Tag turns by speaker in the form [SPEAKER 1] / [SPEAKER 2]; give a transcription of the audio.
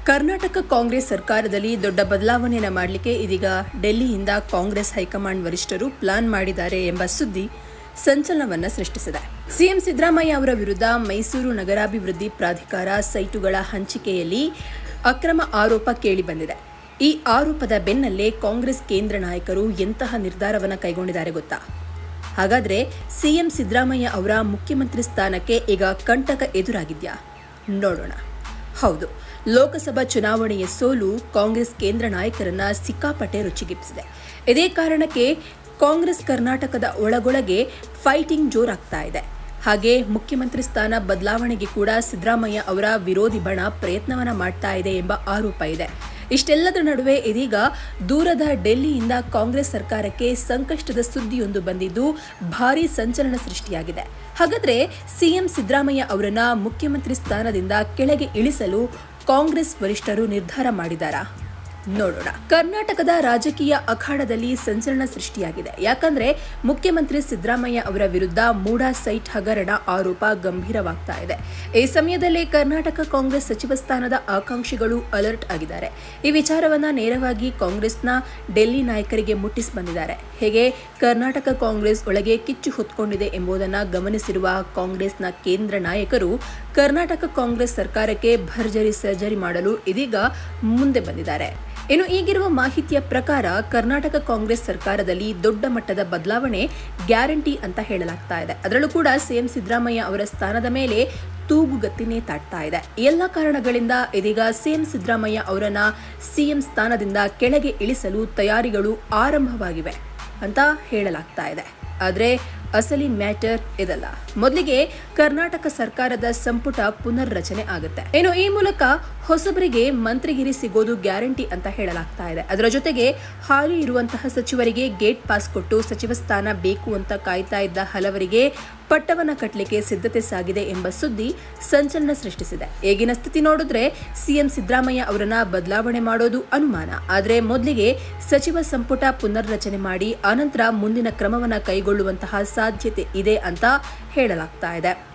[SPEAKER 1] ಕರ್ನಾಟಕ ಕಾಂಗ್ರೆಸ್ ಸರ್ಕಾರದಲ್ಲಿ ದೊಡ್ಡ ಬದಲಾವಣೆಯನ್ನು ಮಾಡಲಿಕ್ಕೆ ಇದೀಗ ಡೆಲ್ಲಿಯಿಂದ ಕಾಂಗ್ರೆಸ್ ಹೈಕಮಾಂಡ್ ವರಿಷ್ಠರು ಪ್ಲಾನ್ ಮಾಡಿದ್ದಾರೆ ಎಂಬ ಸುದ್ದಿ ಸಂಚಲನವನ್ನ ಸೃಷ್ಟಿಸಿದೆ ಸಿಎಂ ಸಿದ್ದರಾಮಯ್ಯ ಅವರ ವಿರುದ್ಧ ಮೈಸೂರು ನಗರಾಭಿವೃದ್ಧಿ ಪ್ರಾಧಿಕಾರ ಸೈಟುಗಳ ಹಂಚಿಕೆಯಲ್ಲಿ ಅಕ್ರಮ ಆರೋಪ ಕೇಳಿಬಂದಿದೆ ಈ ಆರೋಪದ ಬೆನ್ನಲ್ಲೇ ಕಾಂಗ್ರೆಸ್ ಕೇಂದ್ರ ನಾಯಕರು ಎಂತಹ ನಿರ್ಧಾರವನ್ನು ಕೈಗೊಂಡಿದ್ದಾರೆ ಗೊತ್ತಾ ಹಾಗಾದ್ರೆ ಸಿಎಂ ಸಿದ್ದರಾಮಯ್ಯ ಅವರ ಮುಖ್ಯಮಂತ್ರಿ ಸ್ಥಾನಕ್ಕೆ ಈಗ ಕಂಟಕ ಎದುರಾಗಿದ್ಯಾ ನೋಡೋಣ ಹೌದು ಲೋಕಸಭಾ ಚುನಾವಣೆಯ ಸೋಲು ಕಾಂಗ್ರೆಸ್ ಕೇಂದ್ರ ನಾಯಕರನ್ನ ಸಿಕ್ಕಾಪಟ್ಟೆ ರುಚಿಗಿಪ್ಪಿಸಿದೆ ಇದೇ ಕಾರಣಕ್ಕೆ ಕಾಂಗ್ರೆಸ್ ಕರ್ನಾಟಕದ ಒಳಗೊಳಗೆ ಫೈಟಿಂಗ್ ಜೋರಾಗ್ತಾ ಇದೆ ಹಾಗೆ ಮುಖ್ಯಮಂತ್ರಿ ಸ್ಥಾನ ಬದಲಾವಣೆಗೆ ಕೂಡ ಸಿದ್ದರಾಮಯ್ಯ ಅವರ ವಿರೋಧಿ ಬಣ ಪ್ರಯತ್ನವನ್ನ ಮಾಡ್ತಾ ಇದೆ ಎಂಬ ಆರೋಪ ಇದೆ ಇಷ್ಟೆಲ್ಲದರ ನಡುವೆ ಇದೀಗ ದೂರದ ಡೆಲ್ಲಿಯಿಂದ ಕಾಂಗ್ರೆಸ್ ಸರ್ಕಾರಕ್ಕೆ ಸಂಕಷ್ಟದ ಸುದ್ದಿಯೊಂದು ಬಂದಿದ್ದು ಭಾರೀ ಸಂಚಲನ ಸೃಷ್ಟಿಯಾಗಿದೆ ಹಾಗಾದ್ರೆ ಸಿಎಂ ಸಿದ್ದರಾಮಯ್ಯ ಅವರನ್ನ ಮುಖ್ಯಮಂತ್ರಿ ಸ್ಥಾನದಿಂದ ಕೆಳಗೆ ಇಳಿಸಲು ಕಾಂಗ್ರೆಸ್ ವರಿಷ್ಠರು ನಿರ್ಧಾರ ಮಾಡಿದಾರಾ ನೋಡೋಣ ಕರ್ನಾಟಕದ ರಾಜಕೀಯ ಅಖಾಡದಲ್ಲಿ ಸಂಚಲನ ಸೃಷ್ಟಿಯಾಗಿದೆ ಯಾಕಂದ್ರೆ ಮುಖ್ಯಮಂತ್ರಿ ಸಿದ್ದರಾಮಯ್ಯ ಅವರ ವಿರುದ್ಧ ಮೂಡಾ ಸೈಟ್ ಹಗರಣ ಆರೋಪ ಗಂಭೀರವಾಗ್ತಾ ಇದೆ ಈ ಸಮಯದಲ್ಲೇ ಕರ್ನಾಟಕ ಕಾಂಗ್ರೆಸ್ ಸಚಿವ ಸ್ಥಾನದ ಆಕಾಂಕ್ಷಿಗಳು ಅಲರ್ಟ್ ಆಗಿದ್ದಾರೆ ಈ ವಿಚಾರವನ್ನ ನೇರವಾಗಿ ಕಾಂಗ್ರೆಸ್ನ ಡೆಲ್ಲಿ ನಾಯಕರಿಗೆ ಮುಟ್ಟಿಸಿ ಬಂದಿದ್ದಾರೆ ಹೇಗೆ ಕರ್ನಾಟಕ ಕಾಂಗ್ರೆಸ್ ಒಳಗೆ ಕಿಚ್ಚು ಹೊತ್ಕೊಂಡಿದೆ ಎಂಬುದನ್ನು ಗಮನಿಸಿರುವ ಕಾಂಗ್ರೆಸ್ನ ಕೇಂದ್ರ ನಾಯಕರು ಕರ್ನಾಟಕ ಕಾಂಗ್ರೆಸ್ ಸರ್ಕಾರಕ್ಕೆ ಭರ್ಜರಿ ಸರ್ಜರಿ ಮಾಡಲು ಇದೀಗ ಮುಂದೆ ಬಂದಿದ್ದಾರೆ ಇನ್ನು ಈಗಿರುವ ಮಾಹಿತಿಯ ಪ್ರಕಾರ ಕರ್ನಾಟಕ ಕಾಂಗ್ರೆಸ್ ಸರ್ಕಾರದಲ್ಲಿ ದೊಡ್ಡ ಮಟ್ಟದ ಬದಲಾವಣೆ ಗ್ಯಾರಂಟಿ ಅಂತ ಹೇಳಲಾಗ್ತಾ ಇದೆ ಅದರಲ್ಲೂ ಕೂಡ ಸಿಎಂ ಸಿದ್ದರಾಮಯ್ಯ ಅವರ ಸ್ಥಾನದ ಮೇಲೆ ತೂಗುಗತ್ತಿನೇ ತಾಡ್ತಾ ಇದೆ ಎಲ್ಲ ಕಾರಣಗಳಿಂದ ಇದೀಗ ಸಿಎಂ ಸಿದ್ದರಾಮಯ್ಯ ಅವರನ್ನ ಸಿಎಂ ಸ್ಥಾನದಿಂದ ಕೆಳಗೆ ಇಳಿಸಲು ತಯಾರಿಗಳು ಆರಂಭವಾಗಿವೆ ಅಂತ ಹೇಳಲಾಗ್ತಾ ಇದೆ ಆದರೆ ಅಸಲಿ ಮ್ಯಾಟರ್ ಇದಲ್ಲ ಮೊದಲಿಗೆ ಕರ್ನಾಟಕ ಸರ್ಕಾರದ ಸಂಪುಟ ಪುನರ್ರಚನೆ ಆಗುತ್ತೆ ಇನ್ನು ಈ ಮೂಲಕ ಹೊಸಬರಿಗೆ ಮಂತ್ರಿಗಿರಿ ಸಿಗೋದು ಗ್ಯಾರಂಟಿ ಅಂತ ಹೇಳಲಾಗ್ತಾ ಇದೆ ಅದರ ಜೊತೆಗೆ ಹಾಲಿ ಇರುವಂತಹ ಸಚಿವರಿಗೆ ಗೇಟ್ ಪಾಸ್ ಕೊಟ್ಟು ಸಚಿವ ಸ್ಥಾನ ಬೇಕು ಅಂತ ಕಾಯ್ತಾ ಇದ್ದ ಹಲವರಿಗೆ ಪಟ್ಟವನ್ನ ಕಟ್ಟಲಿಕ್ಕೆ ಸಿದ್ಧತೆ ಸಾಗಿದೆ ಎಂಬ ಸುದ್ದಿ ಸಂಚಲನ ಸೃಷ್ಟಿಸಿದೆ ಈಗಿನ ಸ್ಥಿತಿ ನೋಡಿದ್ರೆ ಸಿಎಂ ಸಿದ್ದರಾಮಯ್ಯ ಅವರನ್ನ ಬದಲಾವಣೆ ಮಾಡೋದು ಅನುಮಾನ ಆದರೆ ಮೊದಲಿಗೆ ಸಚಿವ ಸಂಪುಟ ಪುನರ್ರಚನೆ ಮಾಡಿ ಅನಂತರ ಮುಂದಿನ ಕ್ರಮವನ್ನ ಕೈಗೊಳ್ಳುವಂತಹ ಸಾಧ್ಯತೆ ಇದೆ ಅಂತ ಹೇಳಲಾಗ್ತಾ ಇದೆ